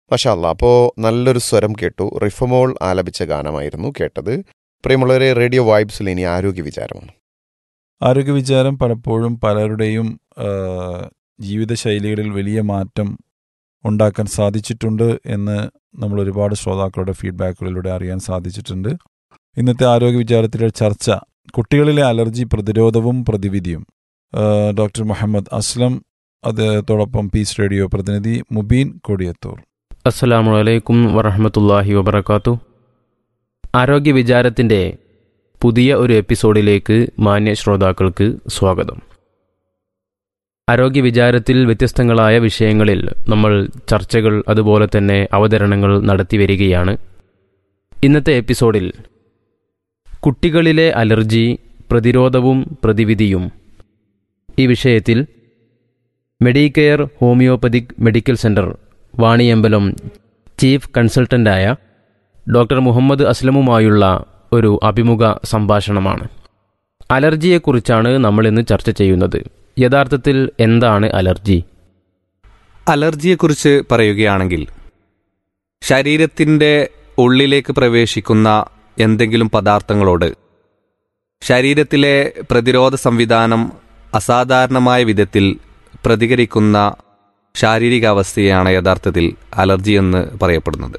മഷാല്ല അപ്പോൾ നല്ലൊരു സ്വരം കേട്ടു റിഫമോൾ ആലപിച്ച ഗാനമായിരുന്നു കേട്ടത് പ്രിയമുള്ളവരെ റേഡിയോ വൈബ്സിൽ ഇനി ആരോഗ്യ വിചാരമാണ് ആരോഗ്യ വിചാരം പലപ്പോഴും പലരുടെയും ആ, ജീവിതശൈലികളിൽ വലിയ മാറ്റം ഉണ്ടാക്കാൻ സാധിച്ചിട്ടുണ്ട് എന്ന് നമ്മൾ ഒരുപാട് ശ്രോതാക്കളുടെ ഫീഡ്ബാക്കുകളിലൂടെ അറിയാൻ സാധിച്ചിട്ടുണ്ട് ഇന്നത്തെ ആരോഗ്യ വിചാരത്തിലെ ചർച്ച കുട്ടികളിലെ അലർജി പ്രതിരോധവും പ്രതിവിധിയും ആ, ഡോക്ടർ മുഹമ്മദ് അസ്ലം അതോടൊപ്പം പീസ് റേഡിയോ പ്രതിനിധി മുബീൻ കൊടിയത്തൂർ അസ്സലാമു അലൈക്കും വറഹമത്തല്ലാഹി വബർക്കാത്തു ആരോഗ്യ വിചാരത്തിൻ്റെ പുതിയ ഒരു എപ്പിസോഡിലേക്ക് മാന്യ ശ്രോതാക്കൾക്ക് സ്വാഗതം ആരോഗ്യ വിചാരത്തിൽ വ്യത്യസ്തങ്ങളായ വിഷയങ്ങളിൽ നമ്മൾ ചർച്ചകൾ അതുപോലെ തന്നെ അവതരണങ്ങൾ നടത്തി വരികയാണ് ഇന്നത്തെ എപ്പിസോഡിൽ കുട്ടികളിലെ അലർജി പ്രതിരോധവും പ്രതിവിധിയും ഈ വിഷയത്തിൽ Medicare homoeopathic medical centre Vaniyambalam chief കൺസൾട്ടൻ്റായ ഡോക്ടർ മുഹമ്മദ് അസ്ലമുമായുള്ള ഒരു അഭിമുഖ സംഭാഷണമാണ് അലർജിയെക്കുറിച്ചാണ് നമ്മൾ ഇന്ന് ചർച്ച ചെയ്യുന്നത് യഥാർത്ഥത്തിൽ എന്താണ് അലർജി അലർജിയെക്കുറിച്ച് പറയുകയാണെങ്കിൽ ശരീരത്തിൻ്റെ ഉള്ളിലേക്ക് പ്രവേശിക്കുന്ന എന്തെങ്കിലും പദാർത്ഥങ്ങളോട് ശരീരത്തിലെ പ്രതിരോധ സംവിധാനം അസാധാരണമായ വിധത്തിൽ പ്രതികരിക്കുന്ന ശാരീരികാവസ്ഥയാണ് യഥാർത്ഥത്തിൽ അലർജി എന്ന് പറയപ്പെടുന്നത്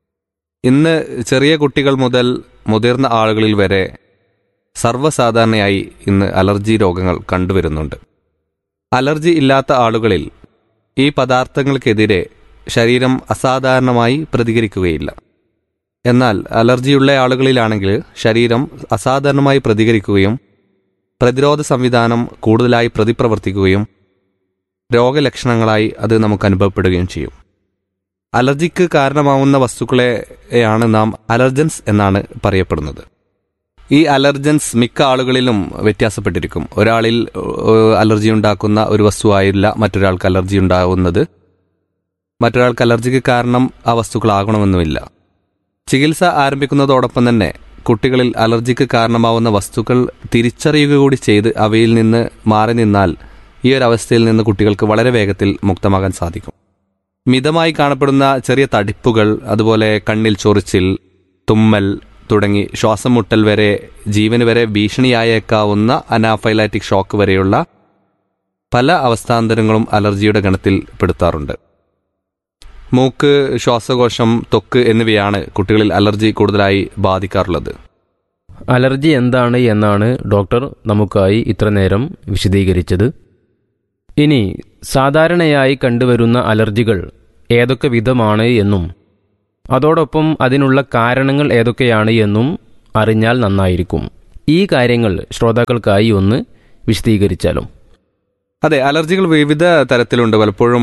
ഇന്ന് ചെറിയ കുട്ടികൾ മുതൽ മുതിർന്ന ആളുകളിൽ വരെ സർവ്വസാധാരണയായി ഇന്ന് അലർജി രോഗങ്ങൾ കണ്ടുവരുന്നുണ്ട് അലർജി ഇല്ലാത്ത ആളുകളിൽ ഈ പദാർത്ഥങ്ങൾക്കെതിരെ ശരീരം അസാധാരണമായി പ്രതികരിക്കുകയില്ല എന്നാൽ അലർജിയുള്ള ആളുകളിലാണെങ്കിൽ ശരീരം അസാധാരണമായി പ്രതികരിക്കുകയും പ്രതിരോധ സംവിധാനം കൂടുതലായി പ്രതിപ്രവർത്തിക്കുകയും രോഗലക്ഷണങ്ങളായി അത് നമുക്ക് അനുഭവപ്പെടുകയും ചെയ്യും അലർജിക്ക് കാരണമാവുന്ന വസ്തുക്കളെയാണ് നാം അലർജൻസ് എന്നാണ് പറയപ്പെടുന്നത് ഈ അലർജൻസ് മിക്ക ആളുകളിലും വ്യത്യാസപ്പെട്ടിരിക്കും ഒരാളിൽ ഏഹ്, അലർജി ഉണ്ടാക്കുന്ന ഒരു വസ്തുവായില്ല മറ്റൊരാൾക്ക് അലർജി ഉണ്ടാകുന്നത് മറ്റൊരാൾക്ക് അലർജിക്ക് കാരണം ആ വസ്തുക്കളാകണമെന്നുമില്ല ചികിത്സ ആരംഭിക്കുന്നതോടൊപ്പം തന്നെ കുട്ടികളിൽ അലർജിക്ക് കാരണമാവുന്ന വസ്തുക്കൾ തിരിച്ചറിയുക കൂടി ചെയ്ത് അവയിൽ നിന്ന് മാറി നിന്നാൽ ഈ ഒരു അവസ്ഥയിൽ നിന്ന് കുട്ടികൾക്ക് വളരെ വേഗത്തിൽ മുക്തമാകാൻ സാധിക്കും മിതമായി കാണപ്പെടുന്ന ചെറിയ തടിപ്പുകൾ അതുപോലെ കണ്ണിൽ ചൊറിച്ചിൽ തുമ്മൽ തുടങ്ങി ശ്വാസം മുട്ടൽ വരെ ജീവന് വരെ ഭീഷണിയായേക്കാവുന്ന അനാഫൈലാറ്റിക് ഷോക്ക് വരെയുള്ള പല അവസ്ഥാന്തരങ്ങളും അലർജിയുടെ ഗണത്തിൽ പെടുത്താറുണ്ട് മൂക്ക് ശ്വാസകോശം ത്വക്ക് എന്നിവയാണ് കുട്ടികളിൽ അലർജി കൂടുതലായി ബാധിക്കാറുള്ളത് അലർജി എന്താണ് എന്നാണ് ഡോക്ടർ നമുക്കായി ഇത്ര നേരം വിശദീകരിച്ചത് ഇനി സാധാരണയായി കണ്ടുവരുന്ന അലർജികൾ ഏതൊക്കെ വിധമാണ് എന്നും അതോടൊപ്പം അതിനുള്ള കാരണങ്ങൾ ഏതൊക്കെയാണ് എന്നും അറിഞ്ഞാൽ നന്നായിരിക്കും ഈ കാര്യങ്ങൾ ശ്രോതാക്കൾക്കായി ഒന്ന് വിശദീകരിച്ചാലും അതെ അലർജികൾ വിവിധ തരത്തിലുണ്ട് പലപ്പോഴും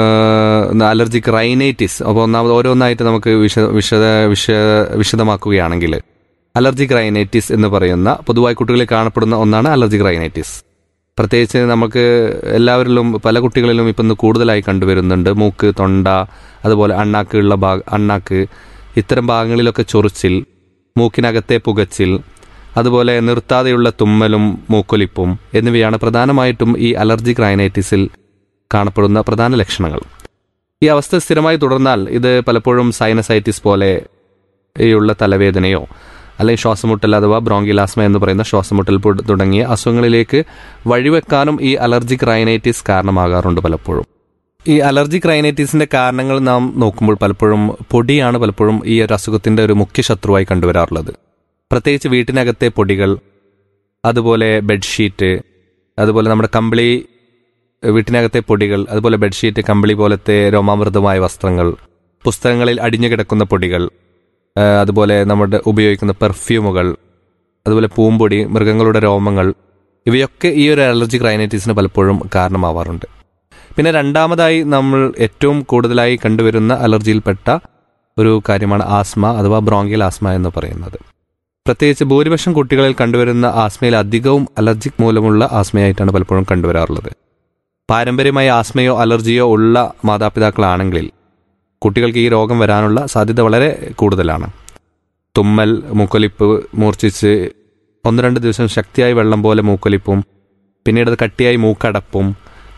അലർജിക് റൈനൈറ്റിസ് അപ്പോൾ ഒന്നാമത് ഓരോന്നായിട്ട് നമുക്ക് വിശ വിശദ വിശ വിശദമാക്കുകയാണെങ്കിൽ അലർജിക് റൈനൈറ്റിസ് എന്ന് പറയുന്ന പൊതുവായി കുട്ടികളിൽ കാണപ്പെടുന്ന ഒന്നാണ് അലർജിക് റൈനൈറ്റിസ് പ്രത്യേകിച്ച് നമുക്ക് എല്ലാവരിലും പല കുട്ടികളിലും ഇപ്പം ഇന്ന് കൂടുതലായി കണ്ടുവരുന്നുണ്ട് മൂക്ക് തൊണ്ട അതുപോലെ അണ്ണാക്ക് ഉള്ള ഭാഗ അണ്ണാക്ക് ഇത്തരം ഭാഗങ്ങളിലൊക്കെ ചൊറിച്ചിൽ മൂക്കിനകത്തെ പുകച്ചിൽ അതുപോലെ നിർത്താതെയുള്ള തുമ്മലും മൂക്കൊലിപ്പും എന്നിവയാണ് പ്രധാനമായിട്ടും ഈ അലർജിക് റൈനൈറ്റിസിൽ കാണപ്പെടുന്ന പ്രധാന ലക്ഷണങ്ങൾ ഈ അവസ്ഥ സ്ഥിരമായി തുടർന്നാൽ ഇത് പലപ്പോഴും സൈനസൈറ്റിസ് പോലെ ഉള്ള തലവേദനയോ അല്ലെങ്കിൽ ശ്വാസമുട്ടൽ അഥവാ ബ്രോങ്കിലാസ്മ എന്ന് പറയുന്ന ശ്വാസമുട്ടൽ പൊ- തുടങ്ങിയ അസുഖങ്ങളിലേക്ക് വഴിവെക്കാനും ഈ അലർജിക് റൈനൈറ്റിസ് കാരണമാകാറുണ്ട് പലപ്പോഴും ഈ അലർജിക് റൈനൈറ്റിസിന്റെ കാരണങ്ങൾ നാം നോക്കുമ്പോൾ പലപ്പോഴും പൊടിയാണ് പലപ്പോഴും ഈ ഒരു അസുഖത്തിന്റെ ഒരു മുഖ്യ ശത്രുവായി കണ്ടുവരാറുള്ളത് പ്രത്യേകിച്ച് വീട്ടിനകത്തെ പൊടികൾ അതുപോലെ ബെഡ്ഷീറ്റ് അതുപോലെ നമ്മുടെ കമ്പിളി വീട്ടിനകത്തെ പൊടികൾ അതുപോലെ ബെഡ്ഷീറ്റ് കമ്പിളി പോലത്തെ രോമാമൃതമായ വസ്ത്രങ്ങൾ പുസ്തകങ്ങളിൽ അടിഞ്ഞു കിടക്കുന്ന പൊടികൾ ആ, അതുപോലെ നമ്മുടെ ഉപയോഗിക്കുന്ന പെർഫ്യൂമുകൾ അതുപോലെ പൂമ്പൊടി മൃഗങ്ങളുടെ രോമങ്ങൾ ഇവയൊക്കെ ഈ ഒരു അലർജിക് റൈനൈറ്റിസിന് പലപ്പോഴും കാരണമാവാറുണ്ട് പിന്നെ രണ്ടാമതായി നമ്മൾ ഏറ്റവും കൂടുതലായി കണ്ടുവരുന്ന അലർജിയിൽപ്പെട്ട ഒരു കാര്യമാണ് ആസ്മ അഥവാ ബ്രോങ്കിയൽ ആസ്മ എന്ന് പറയുന്നത് പ്രത്യേകിച്ച് ഭൂരിപക്ഷം കുട്ടികളിൽ കണ്ടുവരുന്ന ആസ്മയിൽ അധികവും അലർജിക് മൂലമുള്ള ആസ്മയായിട്ടാണ് പലപ്പോഴും കണ്ടുവരാറുള്ളത് പാരമ്പര്യമായ ആസ്മയോ അലർജിയോ ഉള്ള മാതാപിതാക്കളാണെങ്കിൽ കുട്ടികൾക്ക് ഈ രോഗം വരാനുള്ള സാധ്യത വളരെ കൂടുതലാണ് തുമ്മൽ മൂക്കൊലിപ്പ് മൂർച്ഛിച്ച് ഒന്ന് രണ്ട് ദിവസം ശക്തിയായി വെള്ളം പോലെ മൂക്കൊലിപ്പും പിന്നീട് അത് കട്ടിയായി മൂക്കടപ്പും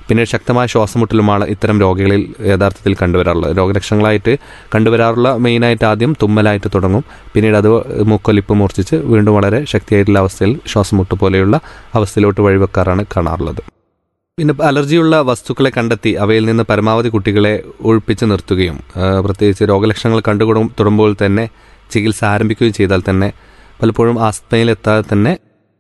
പിന്നെ ശക്തമായ ശ്വാസമുട്ടലുമാണ് ഇത്തരം രോഗികളിൽ യഥാർത്ഥത്തിൽ കണ്ടുവരാറുള്ളത് രോഗലക്ഷണങ്ങളായിട്ട് കണ്ടുവരാറുള്ള മെയിനായിട്ട് ആദ്യം തുമ്മലായിട്ട് തുടങ്ങും പിന്നീട് അത് മൂക്കൊലിപ്പ് മൂർച്ഛിച്ച് വീണ്ടും വളരെ ശക്തിയായിട്ടുള്ള അവസ്ഥയിൽ ശ്വാസമുട്ട് പോലെയുള്ള അവസ്ഥയിലോട്ട് വഴിവെക്കാറാണ് കാണാറുള്ളത് പിന്നെ അലർജിയുള്ള വസ്തുക്കളെ കണ്ടെത്തി അവയിൽ നിന്ന് പരമാവധി കുട്ടികളെ ഒഴിപ്പിച്ച് നിർത്തുകയും ആ, പ്രത്യേകിച്ച് രോഗലക്ഷണങ്ങൾ കണ്ടുകൊടും തുടങ്ങുമ്പോൾ തന്നെ ചികിത്സ ആരംഭിക്കുകയും ചെയ്താൽ തന്നെ പലപ്പോഴും ആസ്തമയിലെത്താതെ തന്നെ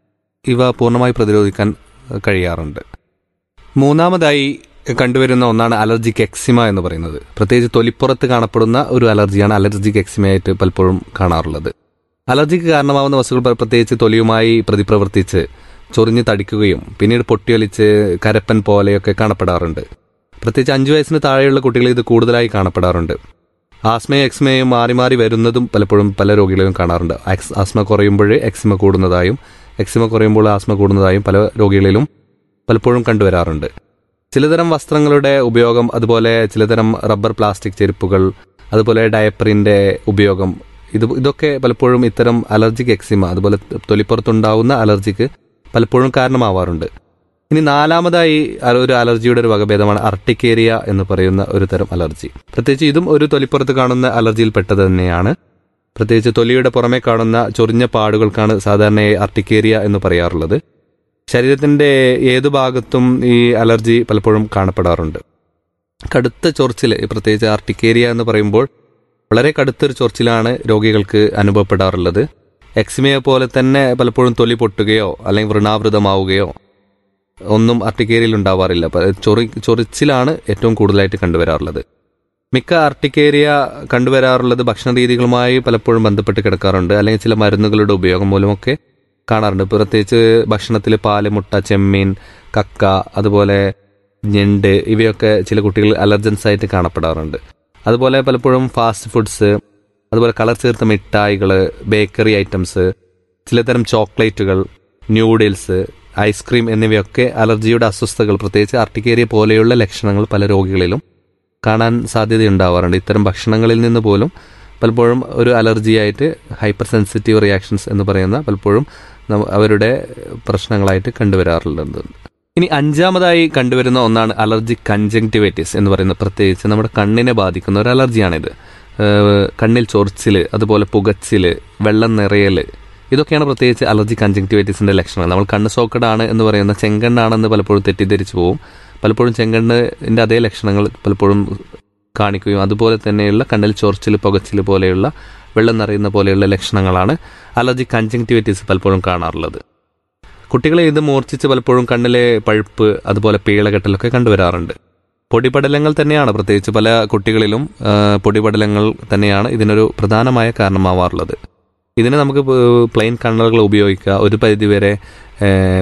ഇവ പൂർണ്ണമായി പ്രതിരോധിക്കാൻ ആ, കഴിയാറുണ്ട് മൂന്നാമതായി കണ്ടുവരുന്ന ഒന്നാണ് അലർജിക് എക്സിമ എന്ന് പറയുന്നത് പ്രത്യേകിച്ച് തൊലിപ്പുറത്ത് കാണപ്പെടുന്ന ഒരു അലർജിയാണ് അലർജിക് എക്സിമയായിട്ട് പലപ്പോഴും കാണാറുള്ളത് അലർജിക്ക് കാരണമാവുന്ന വസ്തുക്കൾ പ്ര- പ്രത്യേകിച്ച് തൊലിയുമായി പ്രതിപ്രവർത്തിച്ച് ചൊറിഞ്ഞ് തടിക്കുകയും പിന്നീട് പൊട്ടിയൊലിച്ച് കരപ്പൻ പോലെയൊക്കെ കാണപ്പെടാറുണ്ട് പ്രത്യേകിച്ച് അഞ്ചു വയസ്സിന് താഴെയുള്ള കുട്ടികളിൽ ഇത് കൂടുതലായി കാണപ്പെടാറുണ്ട് ആസ്മയും എക്സ്മയും മാറി മാറി വരുന്നതും പലപ്പോഴും പല രോഗികളിലും കാണാറുണ്ട് എക്സ് ആസ്മ കുറയുമ്പോൾ എക്സിമ കൂടുന്നതായും എക്സിമ കുറയുമ്പോൾ ആസ്മ കൂടുന്നതായും പല രോഗികളിലും പലപ്പോഴും കണ്ടുവരാറുണ്ട് ചിലതരം വസ്ത്രങ്ങളുടെ ഉപയോഗം അതുപോലെ ചിലതരം റബ്ബർ പ്ലാസ്റ്റിക് ചെരുപ്പുകൾ അതുപോലെ ഡയപ്പറിന്റെ ഉപയോഗം ഇത് ഇതൊക്കെ പലപ്പോഴും ഇത്തരം അലർജിക് എക്സിമ അതുപോലെ തൊലിപ്പുറത്തുണ്ടാവുന്ന അലർജിക്ക് പലപ്പോഴും കാരണമാവാറുണ്ട് ഇനി നാലാമതായി അ- ഒരു അലർജിയുടെ ഒരു വകഭേദമാണ് അർട്ടിക്കേരിയ എന്ന് പറയുന്ന ഒരു തരം അലർജി പ്രത്യേകിച്ച് ഇതും ഒരു തൊലിപ്പുറത്ത് കാണുന്ന അലർജിയിൽ പെട്ടത് തന്നെയാണ് പ്രത്യേകിച്ച് തൊലിയുടെ പുറമെ കാണുന്ന ചൊറിഞ്ഞ പാടുകൾക്കാണ് സാധാരണയായി അർട്ടിക്കേരിയ എന്ന് പറയാറുള്ളത് ശരീരത്തിന്റെ ഏതു ഭാഗത്തും ഈ അലർജി പലപ്പോഴും കാണപ്പെടാറുണ്ട് കടുത്ത ചൊറിച്ചിൽ പ്രത്യേകിച്ച് ആർട്ടിക്കേരിയ എന്ന് പറയുമ്പോൾ വളരെ കടുത്തൊരു ചൊറിച്ചിലാണ് രോഗികൾക്ക് അനുഭവപ്പെടാറുള്ളത് എക്സിമയെ പോലെ തന്നെ പലപ്പോഴും തൊലി പൊട്ടുകയോ അല്ലെങ്കിൽ വൃണാവൃതമാവുകയോ ഒന്നും അർട്ടിക്കേരിയയിൽ ഉണ്ടാവാറില്ല പ- ചൊറി ചൊറിച്ചിലാണ് ഏറ്റവും കൂടുതലായിട്ട് കണ്ടുവരാറുള്ളത് മിക്ക അർട്ടിക്കേരിയ കണ്ടുവരാറുള്ളത് ഭക്ഷണ രീതികളുമായി പലപ്പോഴും ബന്ധപ്പെട്ട് കിടക്കാറുണ്ട് അല്ലെങ്കിൽ ചില മരുന്നുകളുടെ ഉപയോഗം മൂലമൊക്കെ കാണാറുണ്ട് പ്രത്യേകിച്ച് ഭക്ഷണത്തിൽ പാല് മുട്ട ചെമ്മീൻ കക്ക അതുപോലെ ഞണ്ട് ഇവയൊക്കെ ചില കുട്ടികൾ അലർജൻസ് ആയിട്ട് കാണപ്പെടാറുണ്ട് അതുപോലെ പലപ്പോഴും ഫാസ്റ്റ് ഫുഡ്സ് അതുപോലെ കളർ ചേർത്ത മിഠായികൾ ബേക്കറി ഐറ്റംസ് ചിലതരം ചോക്ലേറ്റുകൾ ന്യൂഡിൽസ് ഐസ്ക്രീം എന്നിവയൊക്കെ അലർജിയുടെ അസ്വസ്ഥതകൾ പ്രത്യേകിച്ച് അർട്ടിക്കേരിയ പോലെയുള്ള ലക്ഷണങ്ങൾ പല രോഗികളിലും കാണാൻ സാധ്യതയുണ്ടാവാറുണ്ട് ഇത്തരം ഭക്ഷണങ്ങളിൽ നിന്ന് പോലും പലപ്പോഴും ഒരു അലർജിയായിട്ട് ഹൈപ്പർ സെൻസിറ്റീവ് റിയാക്ഷൻസ് എന്ന് പറയുന്ന പലപ്പോഴും നമ്മ- അവരുടെ പ്രശ്നങ്ങളായിട്ട് കണ്ടുവരാറുള്ളത് ഇനി അഞ്ചാമതായി കണ്ടുവരുന്ന ഒന്നാണ് അലർജിക് കൺജങ്ക്ടിവൈറ്റിസ് എന്ന് പറയുന്നത് പ്രത്യേകിച്ച് നമ്മുടെ കണ്ണിനെ ബാധിക്കുന്ന ഒരു അലർജിയാണിത് ഏഹ് കണ്ണിൽ ചൊറിച്ചില് അതുപോലെ പുകച്ചില് വെള്ളം നിറയല് ഇതൊക്കെയാണ് പ്രത്യേകിച്ച് അലർജി കൺജങ്ക്ടിവൈറ്റിസിന്റെ ലക്ഷണങ്ങൾ നമ്മൾ കണ്ണ് സോക്കഡാണ് എന്ന് പറയുന്ന ചെങ്കണ്ണാണെന്ന് പലപ്പോഴും തെറ്റിദ്ധരിച്ചു പോകും പലപ്പോഴും ചെങ്കണ്ണിന്റെ അതേ ലക്ഷണങ്ങൾ പലപ്പോഴും കാണിക്കുകയും അതുപോലെ തന്നെയുള്ള കണ്ണിൽ ചൊറിച്ചിൽ പുകച്ചിൽ പോലെയുള്ള വെള്ളം നിറയുന്ന പോലെയുള്ള ലക്ഷണങ്ങളാണ് അലർജി കൺജങ്ക്ടിവൈറ്റിസ് പലപ്പോഴും കാണാറുള്ളത് കുട്ടികളെ ഇത് മൂർച്ഛിച്ച് പലപ്പോഴും കണ്ണിലെ പഴുപ്പ് അതുപോലെ പീളകെട്ടലൊക്കെ കണ്ടുവരാറുണ്ട് പൊടിപടലങ്ങൾ തന്നെയാണ് പ്രത്യേകിച്ച് പല കുട്ടികളിലും ആ, പൊടിപടലങ്ങൾ തന്നെയാണ് ഇതിനൊരു പ്രധാനമായ കാരണമാവാറുള്ളത് ഇതിന് നമുക്ക് പ്ലെയിൻ കണ്ണറുകൾ ഉപയോഗിക്കുക ഒരു പരിധിവരെ ഏ,